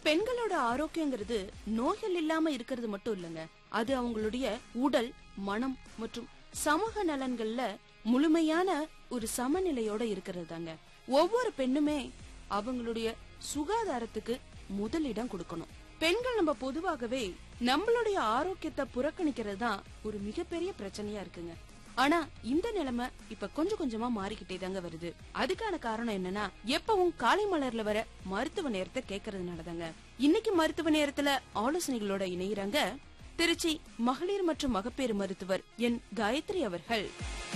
பெண்களோட ஆரோக்கியங்கிறது நோய்கள் இல்லாம இருக்கிறது மட்டும் இல்லங்க அது அவங்களுடைய உடல் மனம் மற்றும் சமூக நலன்கள்ல முழுமையான ஒரு சமநிலையோட இருக்கிறது தாங்க ஒவ்வொரு பெண்ணுமே அவங்களுடைய சுகாதாரத்துக்கு முதலிடம் கொடுக்கணும் பெண்கள் நம்ம பொதுவாகவே நம்மளுடைய ஆரோக்கியத்தை புறக்கணிக்கிறது தான் ஒரு மிகப்பெரிய பிரச்சனையா இருக்குங்க ஆனா இந்த நிலைமை இப்ப கொஞ்சம் கொஞ்சமா மாறிக்கிட்டே தாங்க வருது அதுக்கான காரணம் என்னன்னா எப்பவும் காலை மலர்ல வர மருத்துவ நேரத்தை கேட்கறதுனாலதாங்க இன்னைக்கு மருத்துவ நேரத்துல ஆலோசனைகளோட இணையறாங்க திருச்சி மகளிர் மற்றும் மகப்பேறு மருத்துவர் என் காயத்ரி அவர்கள்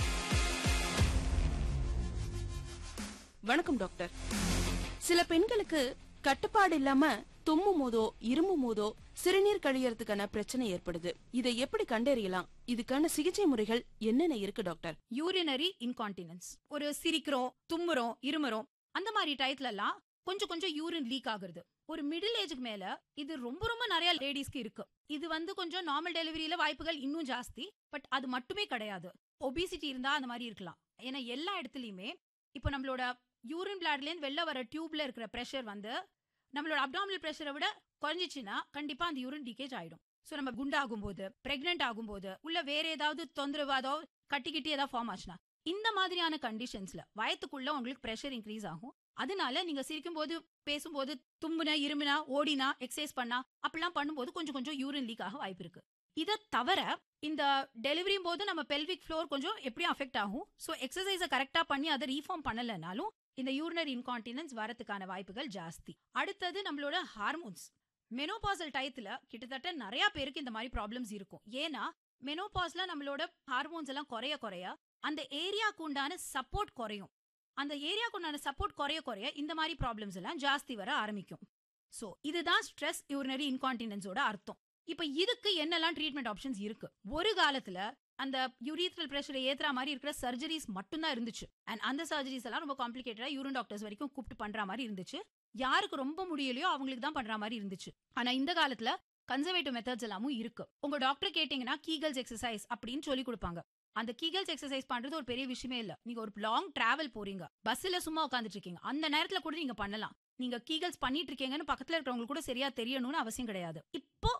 வணக்கம் டாக்டர் சில பெண்களுக்கு கட்டுப்பாடு இல்லாம தும்மும் போதோ இருமும் போதோ சிறுநீர் கழியறதுக்கான பிரச்சனை ஏற்படுது இதை எப்படி கண்டறியலாம் இதுக்கான சிகிச்சை முறைகள் என்னென்ன இருக்கு டாக்டர் யூரினரி இன்கான்டினன்ஸ் ஒரு சிரிக்கிறோம் தும்முறோம் இருமுறோம் அந்த மாதிரி டயத்துல எல்லாம் கொஞ்சம் கொஞ்சம் யூரின் லீக் ஆகுறது ஒரு மிடில் ஏஜுக்கு மேல இது ரொம்ப ரொம்ப நிறைய லேடிஸ்க்கு இருக்கு இது வந்து கொஞ்சம் நார்மல் டெலிவரியில வாய்ப்புகள் இன்னும் ஜாஸ்தி பட் அது மட்டுமே கிடையாது ஒபிசிட்டி இருந்தா அந்த மாதிரி இருக்கலாம் ஏன்னா எல்லா இடத்துலயுமே இப்போ நம்மளோட யூரின் பிளாட்லேருந்து வெளில வர டியூப்ல இருக்கிற ப்ரெஷர் வந்து நம்மளோட அப்டாமினல் ப்ரெஷரை விட குறைஞ்சிச்சுன்னா கண்டிப்பா அந்த யூரின் லீக்கேஜ் ஆயிடும் ஸோ நம்ம குண்டாகும் போது பிரெக்னென்ட் ஆகும்போது உள்ள வேற ஏதாவது தொந்தரவு ஏதாவது கட்டிக்கிட்டு ஏதாவது ஃபார்ம் ஆச்சுன்னா இந்த மாதிரியான கண்டிஷன்ஸ்ல வயத்துக்குள்ள உங்களுக்கு ப்ரெஷர் இன்க்ரீஸ் ஆகும் அதனால நீங்க சிரிக்கும் போது பேசும்போது தும்முனா இருமினா ஓடினா எக்ஸசைஸ் பண்ணா அப்படிலாம் பண்ணும்போது கொஞ்சம் கொஞ்சம் யூரின் லீக் ஆக வாய்ப்பு இருக்கு இதை தவிர இந்த டெலிவரியும் போது நம்ம பெல்விக் ஃப்ளோர் கொஞ்சம் எப்படியும் அஃபெக்ட் ஆகும் ஸோ எக்ஸசைஸை கரெக்டா பண்ணி அதை ரீஃபார்ம் பண்ணலைனாலும் இந்த யூரினரி இன்கான்டினன்ஸ் வரதுக்கான வாய்ப்புகள் ஜாஸ்தி அடுத்தது நம்மளோட ஹார்மோன்ஸ் மெனோபாசல் டயத்துல கிட்டத்தட்ட நிறைய பேருக்கு இந்த மாதிரி ப்ராப்ளம்ஸ் இருக்கும் ஏன்னா மெனோபாஸ்ல நம்மளோட ஹார்மோன்ஸ் எல்லாம் குறைய குறைய அந்த ஏரியாக்கு உண்டான சப்போர்ட் குறையும் அந்த ஏரியாக்கு உண்டான சப்போர்ட் குறைய குறைய இந்த மாதிரி ப்ராப்ளம்ஸ் எல்லாம் ஜாஸ்தி வர ஆரம்பிக்கும் சோ இதுதான் ஸ்ட்ரெஸ் யூரினரி இன்கான்டினன்ஸோட அர்த்தம் இப்ப இதுக்கு என்னெல்லாம் ட்ரீட்மெண்ட் ஆப்ஷன்ஸ் இருக்கு ஒரு காலத்துல அந்த யூரித்ரல் பிரஷரை ஏத்துற மாதிரி இருக்கிற சர்ஜரிஸ் மட்டும்தான் இருந்துச்சு அண்ட் அந்த சர்ஜரிஸ் எல்லாம் ரொம்ப காம்ப்ளிகேட்டடா யூரின் டாக்டர்ஸ் வரைக்கும் கூப்பிட்டு பண்ற மாதிரி இருந்துச்சு யாருக்கு ரொம்ப முடியலையோ அவங்களுக்கு தான் பண்ற மாதிரி இருந்துச்சு ஆனா இந்த காலத்துல கன்சர்வேட்டிவ் மெத்தட்ஸ் எல்லாமும் இருக்கு உங்க டாக்டர் கேட்டீங்கன்னா கீகல்ஸ் எக்ஸசைஸ் அப்படின்னு சொல்லி கொடுப்பாங்க அந்த கீகல்ஸ் எக்ஸசைஸ் பண்றது ஒரு பெரிய விஷயமே இல்ல நீங்க ஒரு லாங் டிராவல் போறீங்க பஸ்ல சும்மா உட்காந்துட்டு இருக்கீங்க அந்த நேரத்துல கூட நீங்க பண்ணலாம் நீங்க கீகல்ஸ் பண்ணிட்டு இருக்கீங்கன்னு பக்கத்துல இருக்கிறவங்களுக்கு கூட சரியா தெரியணும்னு அவசியம் கிடையாது இப்போ